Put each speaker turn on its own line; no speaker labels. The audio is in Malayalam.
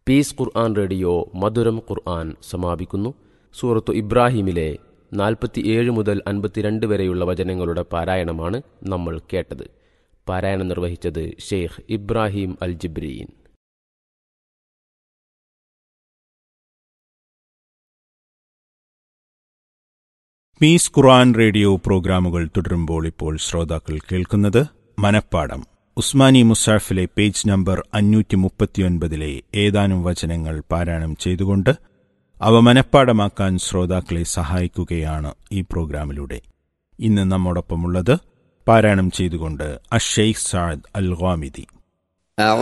പീസ് ഖുർആൻ റേഡിയോ മധുരം ഖുർആൻ സമാപിക്കുന്നു സൂറത്തു ഇബ്രാഹിമിലെ നാൽപ്പത്തിയേഴ് മുതൽ അൻപത്തിരണ്ട് വരെയുള്ള വചനങ്ങളുടെ പാരായണമാണ് നമ്മൾ കേട്ടത് പാരായണം നിർവഹിച്ചത് Sheikh Ibrahim al Jibreen
peace Quran radio പ്രോഗ്രാമുകൾ തുടരുമ്പോൾ ഇപ്പോൾ ശ്രോതാക്കൾ കേൾക്കുന്നത് മനപ്പാടം ഉസ്മാനി മുസാഫിലെ പേജ് നമ്പർ അഞ്ഞൂറ്റി മുപ്പത്തിയൊൻപതിലെ ഏതാനും വചനങ്ങൾ പാരായണം ചെയ്തുകൊണ്ട് അവ മനപ്പാടമാക്കാൻ ശ്രോതാക്കളെ സഹായിക്കുകയാണ് ഈ പ്രോഗ്രാമിലൂടെ ഇന്ന് നമ്മോടൊപ്പമുള്ളത് പാരായണം ചെയ്തുകൊണ്ട് അഷെയ്ഖ് സാദ് അൽ ഖാമിദി